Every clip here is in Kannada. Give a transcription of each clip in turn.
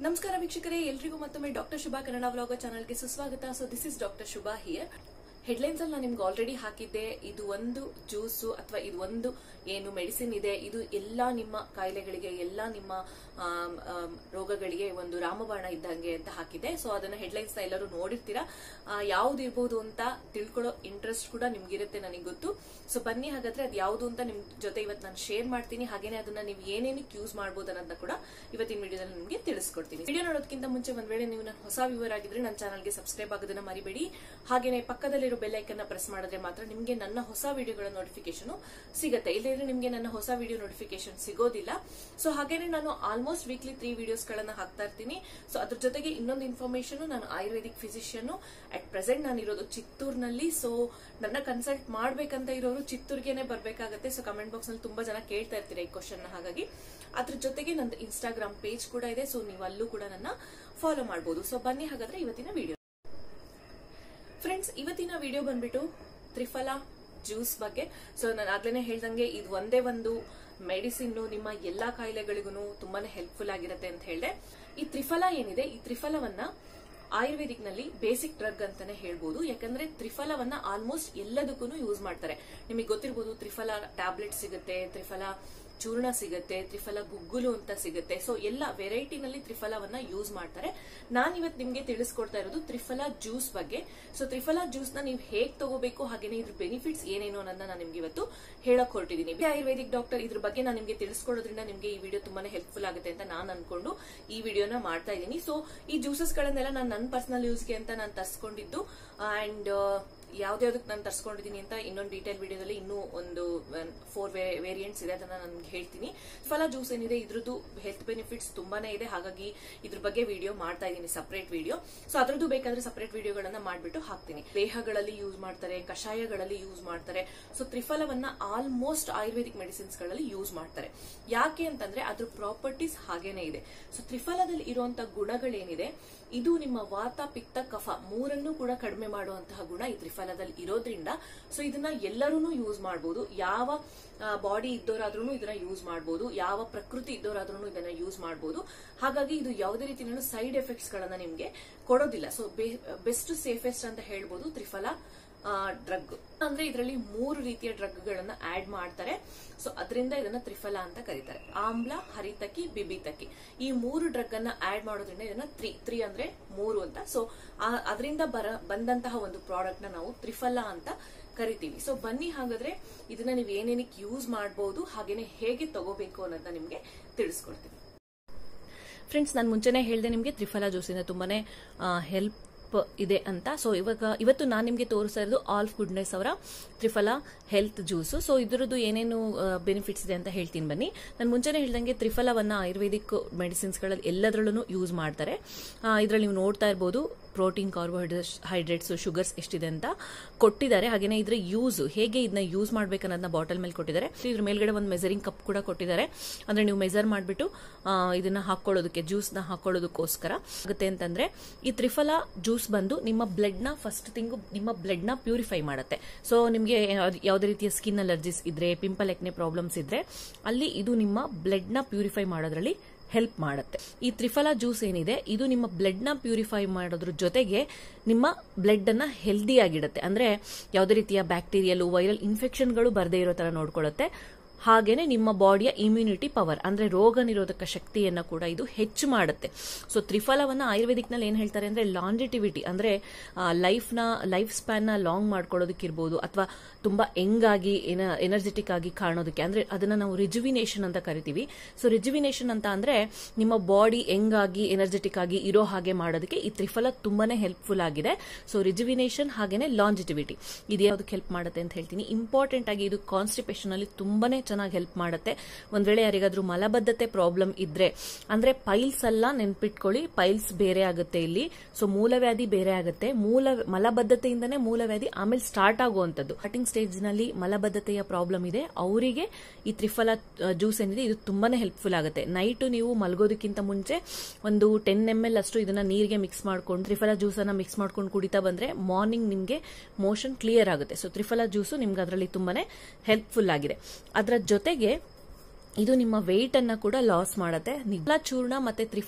ನಮಸ್ಕಾರ ವೀಕ್ಷಕರೇ ಎಲ್ರಿಗೂ ಮತ್ತೊಮ್ಮೆ ಡಾಕ್ಟರ್ ಶುಭಾ ಕನ್ನಡ ವ್ಲಾಗ ಚಾನಲ್ಗೆ ಸುಸ್ವಾಗತ so this is doctor Shubha here headlines ಅಲ್ಲಿ ನಾನು ನಿಮ್ಗೆ ಆಲ್ರೆಡಿ ಹಾಕಿದ್ದೆ ಇದು ಒಂದು ಜ್ಯೂಸು ಅಥವಾ ಇದು ಒಂದು ಏನು ಮೆಡಿಸಿನ್ ಇದೆ ಇದು ಎಲ್ಲಾ ನಿಮ್ಮ ಕಾಯಿಲೆಗಳಿಗೆ ಎಲ್ಲಾ ನಿಮ್ಮ ಆಮ್, ಆಮ್, ರೋಗಗಳಿಗೆ ಒಂದು ರಾಮಬಾಣ ಇದ್ದಂಗೆ ಅಂತ ಹಾಕಿದೆ ಸೊ ಅದನ್ನ ಹೆಡ್ಲೈನ್ಸ್ ನ ಎಲ್ಲರೂ ನೋಡಿರ್ತೀರಾ ಆ, ಯಾವ್ದು ಇರ್ಬೋದು ಅಂತ ತಿಳ್ಕೊಳ್ಳೋ ಇಂಟ್ರೆಸ್ಟ್ ಕೂಡ ನಿಮ್ಗಿರುತ್ತೆ ನನಗೆ ಗೊತ್ತು ಸೊ ಬನ್ನಿ ಹಾಗಾದ್ರೆ ಅದು ಯಾವುದು ಅಂತ ನಿಮ್ ಜೊತೆ ಇವತ್ತು ನಾನು ಶೇರ್ ಮಾಡ್ತೀನಿ ಹಾಗೇನೆ ಅದನ್ನ ನೀವು ಏನೇನಕ್ಕೆ ಯೂಸ್ ಮಾಡ್ಬೋದು ಅನ್ನೋದನ್ನ ಕೂಡ ಇವತ್ತಿನ ವಿಡಿಯೋದಲ್ಲಿ ನಿಮಗೆ ತಿಳಿಸ್ಕೊಡ್ತೀನಿ ವಿಡಿಯೋ ನೋಡೋದಕ್ಕಿಂತ ಮುಂಚೆ ಒಂದ್ ವೇಳೆ ನೀವು ನನ್ನ ಹೊಸ ವ್ಯೂವರ್ ಆಗಿದ್ರೆ ನನ್ನ ಚಾನಲ್ಗೆ ಸಬ್ಸ್ಕ್ರೈಬ್ ಆಗೋದನ್ನ ಮರಿಬೇಡಿ ಹಾಗೇನೆ ಪಕ್ಕದಲ್ಲಿರೋ ಬೆಲ್ ಐಕನ್ ನ ಪ್ರೆಸ್ ಮಾಡಿದ್ರೆ ಮಾತ್ರ ನಿಮಗೆ ನನ್ನ ಹೊಸ ವಿಡಿಯೋಗಳ ನೋಟಿಫಿಕೇಶನ್ ಸಿಗುತ್ತೆ ಇಲ್ಲದ್ರೆ ನಿಮಗೆ ನನ್ನ ಹೊಸ ವಿಡಿಯೋ ನೋಟಿಫಿಕೇಶನ್ ಸಿಗೋದಿಲ್ಲ ಸೊ ಹಾಗೇನೆ ನಾನು ಆಲ್ಮೋಸ್ಟ್ ವೀಕ್ಲಿ ತ್ರೀ ವಿಡಿಯೋಸ್ ಗಳನ್ನ ಹಾಕ್ತಾ ಇರ್ತೀನಿ ಸೊ ಅದ್ರ ಜೊತೆಗೆ ಇನ್ನೊಂದು ಇನ್ಫಾರ್ಮೇಶನ್ ನಾನು ಆಯುರ್ವೇದಿಕ್ ಫಿಸಿಷಿಯನ್ ಅಟ್ ಪ್ರೆಸೆಂಟ್ ನಾನು ಇರೋದು ಚಿತ್ತೂರ್ನಲ್ಲಿ ಸೊ ನನ್ನ ಕನ್ಸಲ್ಟ್ ಮಾಡ್ಬೇಕಂತ ಇರೋರು ಚಿತ್ತೂರ್ಗೆನೆ ಬರ್ಬೇಕಾಗತ್ತೆ ಸೊ ಕಮೆಂಟ್ ಬಾಕ್ಸ್ ನಲ್ಲಿ ತುಂಬಾ ಜನ ಕೇಳ್ತಾ ಇರ್ತೀರಾ ಈ ಕ್ವಶನ್ ಹಾಗಾಗಿ ಅದ್ರ ಜೊತೆಗೆ ನಂದು ಇನ್ಸ್ಟಾಗ್ರಾಮ್ ಪೇಜ್ ಕೂಡ ಇದೆ ಸೊ ನೀವು ಅಲ್ಲೂ ಕೂಡ ನನ್ನ ಫಾಲೋ ಮಾಡಬಹುದು ಸೊ ಬನ್ನಿ ಹಾಗಾದ್ರೆ ಇವತ್ತಿನ ವಿಡಿಯೋ ಫ್ರೆಂಡ್ಸ್ ಇವತ್ತಿನ ವಿಡಿಯೋ ಬಂದ್ಬಿಟ್ಟು ತ್ರಿಫಲ ಜ್ಯೂಸ್ ಬಗ್ಗೆ ಸೊ ನಾನು ಆಗ್ಲೇ ಹೇಳ್ದಂಗೆ ಇದು ಒಂದೇ ಒಂದು ಮೆಡಿಸಿನ್ ನಿಮ್ಮ ಎಲ್ಲಾ ಕಾಯಿಲೆಗಳಿಗೂ ತುಂಬಾನೇ ಹೆಲ್ಪ್ಫುಲ್ ಆಗಿರುತ್ತೆ ಅಂತ ಹೇಳಿದೆ ಈ ತ್ರಿಫಲ ಏನಿದೆ ಈ ತ್ರಿಫಲವನ್ನ ಆಯುರ್ವೇದಿಕ್ ನಲ್ಲಿ ಬೇಸಿಕ್ ಡ್ರಗ್ ಅಂತಾನೆ ಹೇಳ್ಬೋದು ಯಾಕಂದ್ರೆ ತ್ರಿಫಲವನ್ನ ಆಲ್ಮೋಸ್ಟ್ ಎಲ್ಲದಕ್ಕೂ ಯೂಸ್ ಮಾಡ್ತಾರೆ ನಿಮಗೆ ಗೊತ್ತಿರ್ಬೋದು ತ್ರಿಫಲ ಟ್ಯಾಬ್ಲೆಟ್ ಸಿಗುತ್ತೆ ತ್ರಿಫಲ ಚೂರ್ಣ ಸಿಗುತ್ತೆ ತ್ರಿಫಲ ಗುಗ್ಗುಲು ಅಂತ ಸಿಗುತ್ತೆ ಸೊ ಎಲ್ಲ ವೆರೈಟಿನಲ್ಲಿ ತ್ರಿಫಲವನ್ನ ಯೂಸ್ ಮಾಡ್ತಾರೆ ನಾನ್ ಇವತ್ತು ನಿಮ್ಗೆ ತಿಳಿಸ್ಕೊಡ್ತಾ ಇರೋದು ತ್ರಿಫಲ ಜ್ಯೂಸ್ ಬಗ್ಗೆ ಸೊ ತ್ರಿಫಲ ಜ್ಯೂಸ್ ನ ನೀವು ಹೇಗ್ ತಗೋಬೇಕು ಹಾಗೇನೆ ಇದ್ರ ಬೆನಿಫಿಟ್ಸ್ ಏನೇನು ಅನ್ನೋದನ್ನ ನಾನು ನಿಮ್ಗೆ ಇವತ್ತು ಹೇಳಕ್ ಹೊರಟಿದ್ದೀನಿ ಆಯುರ್ವೇದಿಕ್ ಡಾಕ್ಟರ್ ಇದ್ರ ಬಗ್ಗೆ ನಾನು ನಿಮ್ಗೆ ತಿಳಿಸ್ಕೊಡೋದ್ರಿಂದ ನಿಮ್ಗೆ ಈ ವಿಡಿಯೋ ತುಂಬಾನೇ ಹೆಲ್ಪ್ಫುಲ್ ಆಗುತ್ತೆ ಅಂತ ನಾನು ಅನ್ಕೊಂಡು ಈ ವಿಡಿಯೋನ ಮಾಡ್ತಾ ಇದ್ದೀನಿ ಸೊ ಈ ಜ್ಯೂಸಸ್ ಗಳನ್ನೆಲ್ಲ ನಾನು ನನ್ನ ಪರ್ಸನಲ್ ಯೂಸ್ಗೆ ಅಂತ ನಾನು ತರ್ಸ್ಕೊಂಡಿದ್ದು ಅಂಡ್ ಯಾವ್ದ್ಯಾವ್ದಕ್ಕೆ ನಾನು ತರ್ಸ್ಕೊಂಡಿದ್ದೀನಿ ಅಂತ ಇನ್ನೊಂದು ಡೀಟೇಲ್ ವಿಡಿಯೋದಲ್ಲಿ ಇನ್ನೂ ಒಂದು ಫೋರ್ ವೇರಿಯಂಟ್ಸ್ ಇದೆ ಅದನ್ನ ನಾನು ಹೇಳ್ತೀನಿ ಫಲ ಜ್ಯೂಸ್ ಏನಿದೆ ಇದ್ರದ್ದು ಹೆಲ್ತ್ ಬೆನಿಫಿಟ್ಸ್ ತುಂಬಾನೇ ಇದೆ ಹಾಗಾಗಿ ಇದ್ರ ಬಗ್ಗೆ ವಿಡಿಯೋ ಮಾಡ್ತಾ ಇದ್ದೀನಿ ಸಪರೇಟ್ ವಿಡಿಯೋ ಸೊ ಅದ್ರದ್ದು ಬೇಕಾದ್ರೆ ಸಪರೇಟ್ ವಿಡಿಯೋಗಳನ್ನ ಮಾಡ್ಬಿಟ್ಟು ಹಾಕ್ತೀನಿ ದೇಹಗಳಲ್ಲಿ ಯೂಸ್ ಮಾಡ್ತಾರೆ ಕಷಾಯಗಳಲ್ಲಿ ಯೂಸ್ ಮಾಡ್ತಾರೆ ಸೊ ತ್ರಿಫಲವನ್ನ ಆಲ್ಮೋಸ್ಟ್ ಆಯುರ್ವೇದಿಕ್ ಮೆಡಿಸಿನ್ಸ್ ಗಳಲ್ಲಿ ಯೂಸ್ ಮಾಡ್ತಾರೆ ಯಾಕೆ ಅಂತಂದ್ರೆ ಅದ್ರ ಪ್ರಾಪರ್ಟೀಸ್ ಹಾಗೇನೆ ಇದೆ ಸೊ ತ್ರಿಫಲದಲ್ಲಿ ಇರುವಂತ ಗುಣಗಳೇನಿದೆ ಇದು ನಿಮ್ಮ ವಾತ ಪಿತ್ತ ಕಫ ಮೂರನ್ನು ಕೂಡ ಕಡಿಮೆ ಮಾಡುವಂತಹ ಗುಣ ಈ ತ್ರಿಫಲದಲ್ಲಿ ಇರೋದ್ರಿಂದ ಸೊ ಇದನ್ನ ಎಲ್ಲರೂ ಯೂಸ್ ಮಾಡಬಹುದು ಯಾವ ಬಾಡಿ ಇದ್ದವರಾದ್ರೂ ಇದನ್ನ ಯೂಸ್ ಮಾಡಬಹುದು ಯಾವ ಪ್ರಕೃತಿ ಇದ್ದವರಾದ್ರೂ ಇದನ್ನ ಯೂಸ್ ಮಾಡಬಹುದು ಹಾಗಾಗಿ ಇದು ಯಾವುದೇ ರೀತಿಯ ಸೈಡ್ ಎಫೆಕ್ಟ್ಸ್ ಗಳನ್ನ ನಿಮ್ಗೆ ಕೊಡೋದಿಲ್ಲ ಸೊ ಬೆಸ್ಟ್ ಸೇಫೆಸ್ಟ್ ಅಂತ ಹೇಳ್ಬೋದು ತ್ರಿಫಲ ಡ್ರಗ್ ಅಂದ್ರೆ ಇದರಲ್ಲಿ ಮೂರು ರೀತಿಯ ಡ್ರಗ್ ಗಳನ್ನ ಆಡ್ ಮಾಡ್ತಾರೆ ಸೊ ಅದರಿಂದ ಇದನ್ನ ತ್ರಿಫಲ ಅಂತ ಕರೀತಾರೆ ಆಮ್ಲ ಹರಿತಕಿ ಬಿಬಿತಕಿ ಈ ಮೂರು ಡ್ರಗ್ ಅನ್ನ ಆಡ್ ಮಾಡೋದ್ರಿಂದ ಇದನ್ನ ತ್ರಿ ತ್ರಿ ಅಂದ್ರೆ ಮೂರು ಅಂತ ಸೊ ಅದರಿಂದ ಬರ ಬಂದಂತಹ ಒಂದು ಪ್ರಾಡಕ್ಟ್ ನ ನಾವು ತ್ರಿಫಲ ಅಂತ ಕರಿತೀವಿ ಸೊ ಬನ್ನಿ ಹಾಗಾದ್ರೆ ಇದನ್ನ ನೀವು ಏನೇನಕ್ಕೆ ಯೂಸ್ ಮಾಡಬಹುದು ಹಾಗೇನೆ ಹೇಗೆ ತಗೋಬೇಕು ಅನ್ನೋದನ್ನ ನಿಮ್ಗೆ ತಿಳಿಸ್ಕೊಡ್ತೀನಿ ಫ್ರೆಂಡ್ಸ್ ನಾನು ಮುಂಚೆನೆ ಹೇಳಿದೆ ನಿಮಗೆ ತ್ರಿಫಲ ಜ್ಯೂಸಿಂದ ತುಂಬಾನೇ ಹೆಲ್ಪ್ ಇದೆ ಅಂತ ಸೊ ಇವಾಗ ಇವತ್ತು ನಾನು ನಿಮಗೆ ತೋರಿಸ್ತಾ ಇರೋದು ಆಲ್ಫ್ ಗುಡ್ನೆಸ್ ಅವರ ತ್ರಿಫಲ ಹೆಲ್ತ್ ಜ್ಯೂಸು ಸೊ ಇದರದ್ದು ಏನೇನು ಬೆನಿಫಿಟ್ಸ್ ಇದೆ ಅಂತ ಹೇಳ್ತೀನಿ ಬನ್ನಿ ನಾನು ಮುಂಚೆನೆ ಹೇಳ್ದಂಗೆ ತ್ರಿಫಲವನ್ನ ಆಯುರ್ವೇದಿಕ್ ಮೆಡಿಸಿನ್ಸ್ಗಳಲ್ಲಿ ಎಲ್ಲದರಲ್ಲೂ ಯೂಸ್ ಮಾಡ್ತಾರೆ ಇದರಲ್ಲಿ ನೀವು ನೋಡ್ತಾ ಇರ್ಬೋದು ಪ್ರೋಟೀನ್ ಕಾರ್ಬೋಹೈಡ್ರೇಟ್ಸ್ ಹೈಡ್ರೇಟ್ಸ್ ಶುಗರ್ಸ್ ಎಷ್ಟಿದೆ ಅಂತ ಕೊಟ್ಟಿದ್ದಾರೆ ಹಾಗೇನೆ ಇದ್ರ ಯೂಸ್ ಹೇಗೆ ಇದನ್ನ ಯೂಸ್ ಮಾಡ್ಬೇಕು ಅನ್ನೋದನ್ನ ಬಾಟಲ್ ಮೇಲೆ ಕೊಟ್ಟಿದ್ದಾರೆ ಇದ್ರ ಮೇಲ್ಗಡೆ ಒಂದು ಮೆಸರಿಂಗ್ ಕಪ್ ಕೂಡ ಕೊಟ್ಟಿದ್ದಾರೆ ಅಂದ್ರೆ ನೀವು ಮೆಸರ್ ಮಾಡಿಬಿಟ್ಟು ಇದನ್ನ ಹಾಕೊಳ್ಳೋದಕ್ಕೆ ಜ್ಯೂಸ್ ನ ಹಾಕೊಳ್ಳೋದಕ್ಕೋಸ್ಕರ ಆಗುತ್ತೆ ಅಂತಂದ್ರೆ ಈ ತ್ರಿಫಲ ಜ್ಯೂಸ್ ಬಂದು ನಿಮ್ಮ ಬ್ಲಡ್ ನ ಫಸ್ಟ್ ತಿಂಗು ನಿಮ್ಮ ಬ್ಲಡ್ ನ ಪ್ಯೂರಿಫೈ ಮಾಡುತ್ತೆ ಸೊ ನಿಮಗೆ ಯಾವುದೇ ರೀತಿಯ ಸ್ಕಿನ್ ಅಲರ್ಜಿಸ್ ಇದ್ರೆ ಪಿಂಪಲ್ ಎಕ್ನೆ ಪ್ರಾಬ್ಲಮ್ಸ್ ಇದ್ರೆ ಅಲ್ಲಿ ಇದು ನಿಮ್ಮ ಬ್ಲಡ್ ನ ಪ್ಯೂರಿಫೈ ಮಾಡೋದ್ರಲ್ಲಿ ಹೆಲ್ಪ್ ಮಾಡುತ್ತೆ ಈ ತ್ರಿಫಲ ಜ್ಯೂಸ್ ಏನಿದೆ ಇದು ನಿಮ್ಮ ಬ್ಲಡ್ ನ ಪ್ಯೂರಿಫೈ ಮಾಡೋದ್ರ ಜೊತೆಗೆ ನಿಮ್ಮ ಬ್ಲಡ್ ಅನ್ನ ಹೆಲ್ದಿ ಆಗಿಡುತ್ತೆ ಅಂದ್ರೆ ಯಾವುದೇ ರೀತಿಯ ಬ್ಯಾಕ್ಟೀರಿಯಲ್ ವೈರಲ್ ಇನ್ಫೆಕ್ಷನ್ಗಳು ಬರದೇ ಇರೋ ತರ ನೋಡ್ಕೊಳ್ಳುತ್ತೆ ಹಾಗೇನೆ ನಿಮ್ಮ ಬಾಡಿಯ ಇಮ್ಯುನಿಟಿ ಪವರ್ ಅಂದ್ರೆ ರೋಗ ನಿರೋಧಕ ಶಕ್ತಿಯನ್ನ ಕೂಡ ಇದು ಹೆಚ್ಚು ಮಾಡುತ್ತೆ ಸೊ ತ್ರಿಫಲವನ್ನ ಆಯುರ್ವೇದಿಕ್ ನಲ್ಲಿ ಏನ್ ಹೇಳ್ತಾರೆ ಅಂದ್ರೆ ಲಾಂಜಿಟಿವಿಟಿ ಅಂದ್ರೆ ಲೈಫ್ ನ ಲೈಫ್ ಸ್ಪ್ಯಾನ್ ನ ಲಾಂಗ್ ಮಾಡ್ಕೊಳ್ಳೋದಕ್ಕಿರ್ಬೋದು ಅಥವಾ ತುಂಬಾ ಯಂಗ್ ಆಗಿ ಎನರ್ಜೆಟಿಕ್ ಆಗಿ ಕಾಣೋದಕ್ಕೆ ಅಂದ್ರೆ ಅದನ್ನ ನಾವು ರಿಜುವಿನೇಷನ್ ಅಂತ ಕರಿತೀವಿ ಸೊ ರಿಜುವಿನೇಷನ್ ಅಂತ ಅಂದ್ರೆ ನಿಮ್ಮ ಬಾಡಿ ಯಂಗ್ ಆಗಿ ಎನರ್ಜೆಟಿಕ್ ಆಗಿ ಇರೋ ಹಾಗೆ ಮಾಡೋದಕ್ಕೆ ಈ ತ್ರಿಫಲ ತುಂಬಾನೇ ಹೆಲ್ಪ್ಫುಲ್ ಆಗಿದೆ ಸೊ ರಿಜುವಿನೇಷನ್ ಹಾಗೇನೆ ಲಾಂಜಿಟಿವಿಟಿ ಇದು ಯಾವ್ದಕ್ಕೆ ಹೆಲ್ಪ್ ಮಾಡುತ್ತೆ ಅಂತ ಹೇಳ್ತೀನಿ ಇಂಪಾರ್ಟೆಂಟ್ ಆಗಿ ಇದು ಕಾನ್ಸ್ಟಿಪೇಷನ್ ಅಲ್ಲಿ ತುಂಬಾನೇ ಚೆನ್ನಾಗಿ ಹೆಲ್ಪ್ ಮಾಡುತ್ತೆ ಒಂದ್ ವೇಳೆ ಯಾರಿಗಾದ್ರೂ ಮಲಬದ್ಧತೆ ಪ್ರಾಬ್ಲಮ್ ಇದ್ರೆ ಅಂದ್ರೆ ಪೈಲ್ಸ್ ಅಲ್ಲ ನೆನ್ಪಿಟ್ಕೊಳ್ಳಿ ಪೈಲ್ಸ್ ಬೇರೆ ಆಗುತ್ತೆ ಇಲ್ಲಿ ಸೊ ಮೂಲವ್ಯಾಧಿ ಬೇರೆ ಆಗುತ್ತೆ ಮೂಲ ಮಲಬದ್ಧತೆಯಿಂದನೇ ಮೂಲವ್ಯಾಧಿ ಆಮೇಲೆ ಸ್ಟಾರ್ಟ್ ಆಗುವಂತದ್ದು ಸ್ಟಾರ್ಟಿಂಗ್ ಸ್ಟೇಜ್ ನಲ್ಲಿ ಮಲಬದ್ಧತೆಯ ಪ್ರಾಬ್ಲಮ್ ಇದೆ ಅವರಿಗೆ ಈ ತ್ರಿಫಲ ಜ್ಯೂಸ್ ಏನಿದೆ ಇದು ತುಂಬಾನೇ ಹೆಲ್ಪ್ಫುಲ್ ಆಗುತ್ತೆ ನೈಟ್ ನೀವು ಮಲಗೋದಕ್ಕಿಂತ ಮುಂಚೆ ಒಂದು ಟೆನ್ ಎಂ ಎಲ್ ಅಷ್ಟು ಇದನ್ನ ನೀರಿಗೆ ಮಿಕ್ಸ್ ಮಾಡ್ಕೊಂಡು ತ್ರಿಫಲ ಜ್ಯೂಸ್ ಅನ್ನ ಮಿಕ್ಸ್ ಮಾಡ್ಕೊಂಡು ಕುಡಿತಾ ಬಂದ್ರೆ ಮಾರ್ನಿಂಗ್ ನಿಮ್ಗೆ ಮೋಷನ್ ಕ್ಲಿಯರ್ ಆಗುತ್ತೆ ಸೊ ತ್ರಿಫಲ ಜ್ಯೂಸು ನಿಮ್ಗೆ ಅದರಲ್ಲಿ ತುಂಬಾನೇ ಹೆಲ್ಪ್ಫುಲ್ ಆಗಿದೆ ಅದರ ಜೊತೆಗೆ ಇದು ನಿಮ್ಮ ವೆಯ್ಟ್ ಅನ್ನ ಕೂಡ ಲಾಸ್ ಮಾಡುತ್ತೆ ನಿಗ್ಲ ಚೂರ್ಣ ಮತ್ತೆ ತ್ರಿಫಲ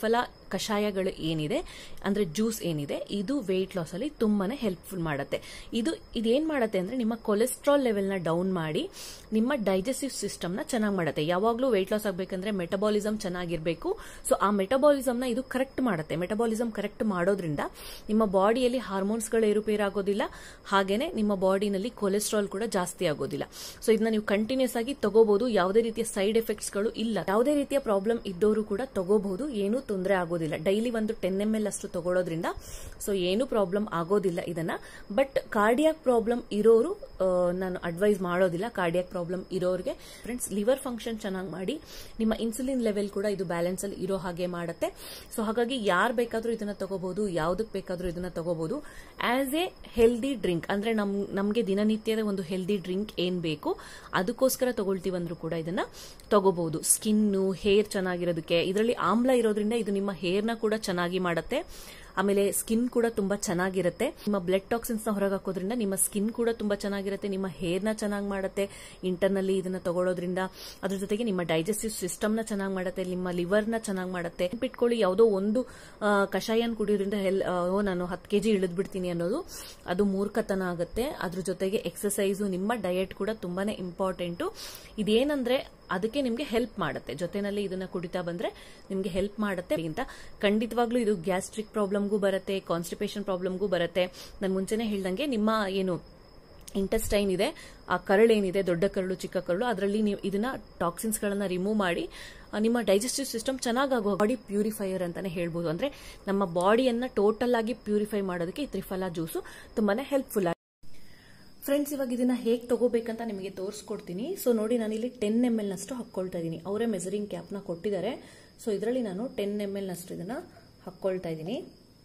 ಕಷಾಯಗಳು ಏನಿದೆ ಅಂದ್ರೆ ಜ್ಯೂಸ್ ಏನಿದೆ ಇದು ವೆಯ್ಟ್ ಲಾಸ್ ಅಲ್ಲಿ ತುಂಬಾನೇ ಹೆಲ್ಪ್ಫುಲ್ ಮಾಡುತ್ತೆ ಇದು ಇದೇನ್ ಮಾಡುತ್ತೆ ಅಂದ್ರೆ ನಿಮ್ಮ ಕೊಲೆಸ್ಟ್ರಾಲ್ ಲೆವೆಲ್ ನ ಡೌನ್ ಮಾಡಿ ನಿಮ್ಮ ಡೈಜೆಸ್ಟಿವ್ ಸಿಸ್ಟಮ್ ನ ಚೆನ್ನಾಗಿ ಮಾಡುತ್ತೆ ಯಾವಾಗಲೂ ವೆಯ್ಟ್ ಲಾಸ್ ಆಗಬೇಕಂದ್ರೆ ಮೆಟಬಾಲಿಸಮ್ ಚೆನ್ನಾಗಿರ್ಬೇಕು ಸೊ ಆ ಮೆಟಬಾಲಿಸಮ್ ನ ಇದು ಕರೆಕ್ಟ್ ಮಾಡುತ್ತೆ ಮೆಟಬಾಲಿಸಮ್ ಕರೆಕ್ಟ್ ಮಾಡೋದ್ರಿಂದ ನಿಮ್ಮ ಬಾಡಿಯಲ್ಲಿ ಹಾರ್ಮೋನ್ಸ್ಗಳ ಏರುಪೇರಾಗೋದಿಲ್ಲ ಹಾಗೇನೆ ನಿಮ್ಮ ಬಾಡಿನಲ್ಲಿ ಕೊಲೆಸ್ಟ್ರಾಲ್ ಕೂಡ ಜಾಸ್ತಿ ಆಗೋದಿಲ್ಲ ಸೊ ಇದನ್ನ ನೀವು ಕಂಟಿನ್ಯೂಸ್ ಆಗಿ ತಗೋಬಹುದು ಯಾವುದೇ ರೀತಿಯ ಸೈಡ್ ಎಫೆಕ್ಟ್ಸ್ ಗಳು ಇಲ್ಲ ಯಾವುದೇ ರೀತಿಯ ಪ್ರಾಬ್ಲಮ್ ಇದ್ದವರು ಕೂಡ ತಗೋಬಹುದು ಏನೂ ತೊಂದರೆ ಆಗೋದಿಲ್ಲ ಡೈಲಿ ಒಂದು ಟೆನ್ ಎಂ ಎಲ್ ಅಷ್ಟು ತಗೊಳ್ಳೋದ್ರಿಂದ ಸೊ ಏನು ಪ್ರಾಬ್ಲಮ್ ಆಗೋದಿಲ್ಲ ಇದನ್ನ ಬಟ್ ಕಾರ್ಡಿಯಾಕ್ ಪ್ರಾಬ್ಲಮ್ ಇರೋರು ಆ, ನಾನು ಅಡ್ವೈಸ್ ಮಾಡೋದಿಲ್ಲ ಕಾರ್ಡಿಯಾಕ್ ಪ್ರಾಬ್ಲಮ್ ಇರೋರಿಗೆ ಫ್ರೆಂಡ್ಸ್ ಲಿವರ್ ಫಂಕ್ಷನ್ ಚೆನ್ನಾಗಿ ಮಾಡಿ ನಿಮ್ಮ ಇನ್ಸುಲಿನ್ ಲೆವೆಲ್ ಕೂಡ ಇದು ಬ್ಯಾಲೆನ್ಸ್ ಅಲ್ಲಿ ಇರೋ ಹಾಗೆ ಮಾಡುತ್ತೆ ಸೊ ಹಾಗಾಗಿ ಯಾರು ಬೇಕಾದ್ರೂ ಇದನ್ನ ತಗೋಬಹುದು ಯಾವ್ದಕ್ ಬೇಕಾದ್ರೂ ಇದನ್ನ ತಗೋಬಹುದು ಆಸ್ ಎ ಹೆಲ್ದಿ ಡ್ರಿಂಕ್ ಅಂದ್ರೆ ನಮ್ ನಮ್ಗೆ ದಿನನಿತ್ಯದ ಒಂದು ಹೆಲ್ದಿ ಡ್ರಿಂಕ್ ಏನ್ ಬೇಕು ಅದಕ್ಕೋಸ್ಕರ ತಗೊಳ್ತೀವಂದ್ರೂ ಕೂಡ ಇದನ್ನ ತಗೋಬಹುದು ಸ್ಕಿನ್ನು ಹೇರ್ ಚೆನ್ನಾಗಿರೋದಕ್ಕೆ ಇದರಲ್ಲಿ ಆಮ್ಲ ಇರೋದ್ರಿಂದ ಇದು ನಿಮ್ಮ ಹೇರ್ನ ಕೂಡ ಚೆನ್ನಾಗಿ ಮಾಡುತ್ತೆ ಆಮೇಲೆ ಸ್ಕಿನ್ ಕೂಡ ತುಂಬಾ ಚೆನ್ನಾಗಿರುತ್ತೆ ನಿಮ್ಮ ಬ್ಲಡ್ ಟಾಕ್ಸಿನ್ಸ್ ನ ಹೊರಗೆ ಹಾಕೋದ್ರಿಂದ ನಿಮ್ಮ ಸ್ಕಿನ್ ಕೂಡ ತುಂಬಾ ಚೆನ್ನಾಗಿರುತ್ತೆ ನಿಮ್ಮ ಹೇರ್ ನ ಚೆನ್ನಾಗಿ ಮಾಡುತ್ತೆ ಇಂಟರ್ನಲ್ಲಿ ಇದನ್ನ ತಗೊಳ್ಳೋದ್ರಿಂದ ಅದ್ರ ಜೊತೆಗೆ ನಿಮ್ಮ ಡೈಜೆಸ್ಟಿವ್ ಸಿಸ್ಟಮ್ ನ ಚೆನ್ನಾಗಿ ಮಾಡುತ್ತೆ ನಿಮ್ಮ ಲಿವರ್ ನ ಚೆನ್ನಾಗಿ ಮಾಡುತ್ತೆ ನೆನ್ಪಿಟ್ಕೊಳ್ಳಿ ಯಾವುದೋ ಒಂದು ಆ, ಕಷಾಯನ ಕುಡಿಯೋದ್ರಿಂದ ಹೆಲ್ ಆ, ಓ ನಾನು ಹತ್ತು ಕೆಜಿ ಇಳಿದ್ ಬಿಡ್ತೀನಿ ಅನ್ನೋದು ಅದು ಮೂರ್ಖತನ ಆಗುತ್ತೆ ಅದ್ರ ಜೊತೆಗೆ ಎಕ್ಸಸೈಸು ನಿಮ್ಮ ಡಯಟ್ ಕೂಡ ತುಂಬಾನೇ ಇಂಪಾರ್ಟೆಂಟು ಇದೇನಂದ್ರೆ ಅದಕ್ಕೆ ನಿಮಗೆ ಹೆಲ್ಪ್ ಮಾಡುತ್ತೆ ಜೊತೆನಲ್ಲಿ ಇದನ್ನ ಕುಡಿತಾ ಬಂದ್ರೆ ನಿಮಗೆ ಹೆಲ್ಪ್ ಮಾಡುತ್ತೆ ಅಂತ ಖಂಡಿತವಾಗ್ಲೂ ಇದು ಗ್ಯಾಸ್ಟ್ರಿಕ್ ಪ್ರಾಬ್ಲಮ್ಗೂ ಬರುತ್ತೆ ಕಾನ್ಸ್ಟಿಪೇಷನ್ ಪ್ರಾಬ್ಲಮ್ಗೂ ಬರುತ್ತೆ ನಾನು ಮುಂಚೆನೆ ಹೇಳ್ದಂಗೆ ನಿಮ್ಮ ಏನು ಇಂಟೆಸ್ಟೈನ್ ಇದೆ ಆ ಕರಳೇನಿದೆ ದೊಡ್ಡ ಕರಳು ಚಿಕ್ಕ ಕರಳು ಅದರಲ್ಲಿ ನೀವು ಇದನ್ನ ಟಾಕ್ಸಿನ್ಸ್ ಗಳನ್ನ ರಿಮೂವ್ ಮಾಡಿ ಆ, ನಿಮ್ಮ ಡೈಜೆಸ್ಟಿವ್ ಸಿಸ್ಟಮ್ ಚೆನ್ನಾಗಾಗುವ ಬಾಡಿ ಪ್ಯೂರಿಫೈಯರ್ ಅಂತಾನೆ ಹೇಳ್ಬೋದು ಅಂದ್ರೆ ನಮ್ಮ ಬಾಡಿಯನ್ನ ಟೋಟಲ್ ಆಗಿ ಪ್ಯೂರಿಫೈ ಮಾಡೋದಕ್ಕೆ ಈ ತ್ರಿಫಲ ಜ್ಯೂಸು ತುಂಬಾನೇ ಹೆಲ್ಪ್ಫುಲ್ ಫ್ರೆಂಡ್ಸ್ ಇವಾಗ ಇದನ್ನ ಹೇಗೆ ತಗೋಬೇಕಂತ ನಿಮಗೆ ತೋರಿಸ್ಕೊಡ್ತೀನಿ ಸೊ ನೋಡಿ ನಾನು ಇಲ್ಲಿ ಟೆನ್ ಎಮ್ ಎಲ್ ನಷ್ಟು ಹಾಕ್ಕೊಳ್ತಾ ಇದ್ದೀನಿ ಅವರೇ ಮೆಸರಿಂಗ್ ಕ್ಯಾಪ್ನ ಕೊಟ್ಟಿದ್ದಾರೆ ಸೊ ಇದರಲ್ಲಿ ನಾನು ಟೆನ್ ಎಮ್ ಎಲ್ ನಷ್ಟು ಇದನ್ನ ಹಾಕ್ಕೊಳ್ತಾ ಇದ್ದೀನಿ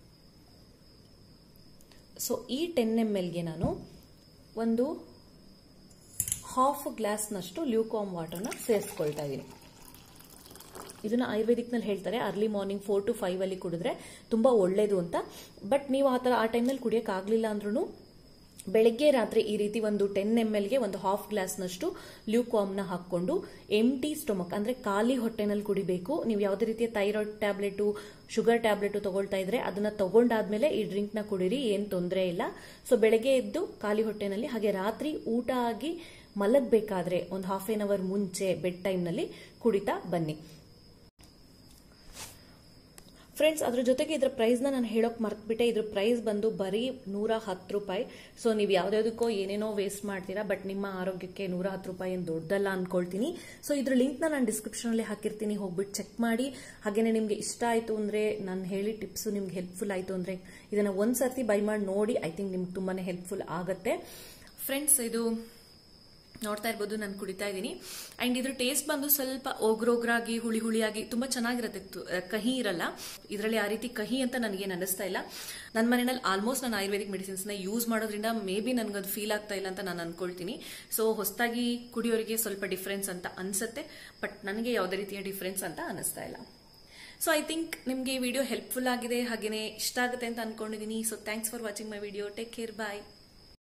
ಸೊ ಈ ಟೆನ್ ಎಮ್ ಎಲ್ಗೆ ನಾನು ಒಂದು ಹಾಫ್ ಗ್ಲಾಸ್ನಷ್ಟು ಲ್ಯೂಕಾಮ್ ವಾಟರ್ನ ಸೇರಿಸ್ಕೊಳ್ತಾ ಇದ್ದೀನಿ ಇದನ್ನ ಆಯುರ್ವೇದಿಕ್ನಲ್ಲಿ ಹೇಳ್ತಾರೆ early morning four to five ಅಲ್ಲಿ ಕುಡಿದ್ರೆ ತುಂಬಾ ಒಳ್ಳೇದು ಅಂತ ಬಟ್ ನೀವು ಆ ಥರ ಆ ಟೈಮ್ನಲ್ಲಿ ಕುಡಿಯಕ್ಕೆ ಆಗ್ಲಿಲ್ಲ ಅಂದ್ರೂ ಬೆಳಗ್ಗೆ ರಾತ್ರಿ ಈ ರೀತಿ ಒಂದು ಟೆನ್ ಎಮ್ ಎಲ್ಗೆ ಒಂದು ಹಾಫ್ ಗ್ಲಾಸ್ನಷ್ಟು ಲ್ಯೂಕಾಮ್ನ ಹಾಕೊಂಡು ಎಂಟಿ ಸ್ಟೊಮಕ್ ಅಂದ್ರೆ ಖಾಲಿ ಹೊಟ್ಟೆನಲ್ಲಿ ಕುಡಿಬೇಕು ನೀವು ಯಾವುದೇ ರೀತಿಯ ಥೈರಾಯ್ಡ್ ಟ್ಯಾಬ್ಲೆಟು ಶುಗರ್ ಟ್ಯಾಬ್ಲೆಟ್ ತಗೊಳ್ತಾ ಇದ್ರೆ ಅದನ್ನ ತಗೊಂಡಾದ್ಮೇಲೆ ಈ ಡ್ರಿಂಕ್ ನ ಕುಡಿರಿ ಏನ್ ತೊಂದರೆ ಇಲ್ಲ ಸೊ ಬೆಳಗ್ಗೆ ಎದ್ದು ಖಾಲಿ ಹೊಟ್ಟೆನಲ್ಲಿ ಹಾಗೆ ರಾತ್ರಿ ಊಟ ಆಗಿ ಮಲಗಬೇಕಾದ್ರೆ ಒಂದು ಹಾಫ್ ಎನ್ ಅವರ್ ಮುಂಚೆ ಬೆಡ್ ಟೈಮ್ನಲ್ಲಿ ಕುಡಿತಾ ಬನ್ನಿ ಫ್ರೆಂಡ್ಸ್ ಅದ್ರ ಜೊತೆಗೆ ಇದ್ರ ಪ್ರೈಸ್ನ ನಾನು ಹೇಳೋಕ್ ಮರ್ತ್ಬಿಟ್ಟೆ ಇದ್ರ ಪ್ರೈಸ್ ಬಂದು ಬರೀ ನೂರ ಹತ್ತು ರೂಪಾಯಿ ಸೊ ನೀವು ಯಾವ್ದಾವ್ದಕ್ಕೋ ಏನೇನೋ ವೇಸ್ಟ್ ಮಾಡ್ತೀರಾ ಬಟ್ ನಿಮ್ಮ ಆರೋಗ್ಯಕ್ಕೆ ನೂರ ಹತ್ತು ರೂಪಾಯಿ ಏನು ದೊಡ್ಡದಲ್ಲ ಅನ್ಕೊಳ್ತೀನಿ ಸೊ ಇದ್ರ ಲಿಂಕ್ನ ನಾನು ಡಿಸ್ಕ್ರಿಪ್ಷನ್ ಅಲ್ಲಿ ಹಾಕಿರ್ತೀನಿ ಹೋಗ್ಬಿಟ್ಟು ಚೆಕ್ ಮಾಡಿ ಹಾಗೇನೆ ನಿಮ್ಗೆ ಇಷ್ಟ ಆಯ್ತು ಅಂದ್ರೆ ನಾನು ಹೇಳಿ ಟಿಪ್ಸ್ ನಿಮ್ಗೆ ಹೆಲ್ಪ್ಫುಲ್ ಆಯ್ತು ಅಂದ್ರೆ ಇದನ್ನ ಒಂದ್ಸರ್ತಿ ಬೈ ಮಾಡಿ ನೋಡಿ ಐ ಥಿಂಕ್ ನಿಮ್ಗೆ ತುಂಬಾನೇ ಹೆಲ್ಪ್ಫುಲ್ ಆಗುತ್ತೆ ಫ್ರೆಂಡ್ಸ್ ಇದು ನೋಡ್ತಾ ಇರ್ಬೋದು ನಾನು ಕುಡಿತಾ ಇದ್ದೀನಿ ಅಂಡ್ ಇದ್ರ ಟೇಸ್ಟ್ ಬಂದು ಸ್ವಲ್ಪ ಒಗ್ರೊಗ್ರಾಗಿ ಹುಳಿ ಹುಳಿಯಾಗಿ ತುಂಬಾ ಚೆನ್ನಾಗಿರುತ್ತೆ ತು- ಆ, ಕಹಿ ಇರಲ್ಲ ಇದರಲ್ಲಿ ಆ ರೀತಿ ಕಹಿ ಅಂತ ನನಗೇನು ಅನಿಸ್ತಾ ಇಲ್ಲ ನನ್ನ ಮನೆಯಲ್ಲಿ ಆಲ್ಮೋಸ್ಟ್ ನಾನು ಆಯುರ್ವೇದಿಕ್ ಮೆಡಿಸಿನ್ಸ್ ನ ಯೂಸ್ ಮಾಡೋದ್ರಿಂದ ಮೇ ಬಿ ನನಗದು ಫೀಲ್ ಆಗ್ತಾ ಇಲ್ಲ ಅಂತ ನಾನು ಅನ್ಕೊಳ್ತೀನಿ ಸೊ ಹೊಸದಾಗಿ ಕುಡಿಯೋರಿಗೆ ಸ್ವಲ್ಪ ಡಿಫ್ರೆನ್ಸ್ ಅಂತ ಅನ್ಸುತ್ತೆ ಬಟ್ ನನಗೆ ಯಾವುದೇ ರೀತಿಯ ಡಿಫ್ರೆನ್ಸ್ ಅಂತ ಅನಿಸ್ತಾ ಇಲ್ಲ ಸೊ ಐ ಥಿಂಕ್ ನಿಮಗೆ ಈ ವಿಡಿಯೋ ಹೆಲ್ಪ್ಫುಲ್ ಆಗಿದೆ ಹಾಗೇನೆ ಇಷ್ಟ ಆಗುತ್ತೆ ಅಂತ ಅನ್ಕೊಂಡಿದ್ದೀನಿ so thanks for watching my video take care bye